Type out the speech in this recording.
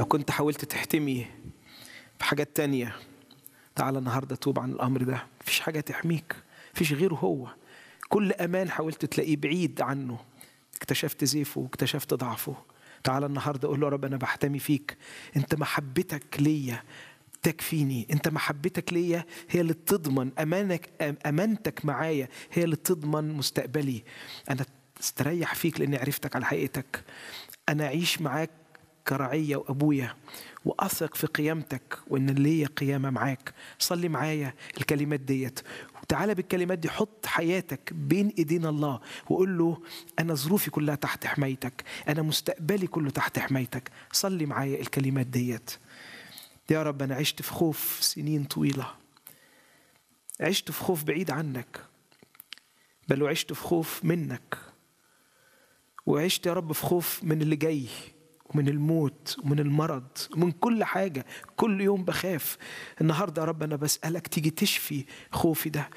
لو كنت حاولت تحتمي بحاجات تانية تعال النهاردة توب عن الأمر ده مفيش حاجة تحميك مفيش غيره هو كل أمان حاولت تلاقيه بعيد عنه اكتشفت زيفه واكتشفت ضعفه تعال النهاردة قول له يا رب أنا بحتمي فيك أنت محبتك ليا تكفيني انت محبتك ليا هي اللي تضمن امانك امانتك معايا هي اللي تضمن مستقبلي انا استريح فيك لاني عرفتك على حقيقتك انا اعيش معاك كرعيه وابويا واثق في قيامتك وان ليا قيامه معاك صلي معايا الكلمات ديت وتعالى بالكلمات دي حط حياتك بين ايدين الله وقول له انا ظروفي كلها تحت حمايتك انا مستقبلي كله تحت حمايتك صلي معايا الكلمات ديت يا رب أنا عشت في خوف سنين طويلة عشت في خوف بعيد عنك بل وعشت في خوف منك وعشت يا رب في خوف من اللي جاي ومن الموت ومن المرض ومن كل حاجة كل يوم بخاف النهاردة يا رب أنا بسألك تيجي تشفي خوفي ده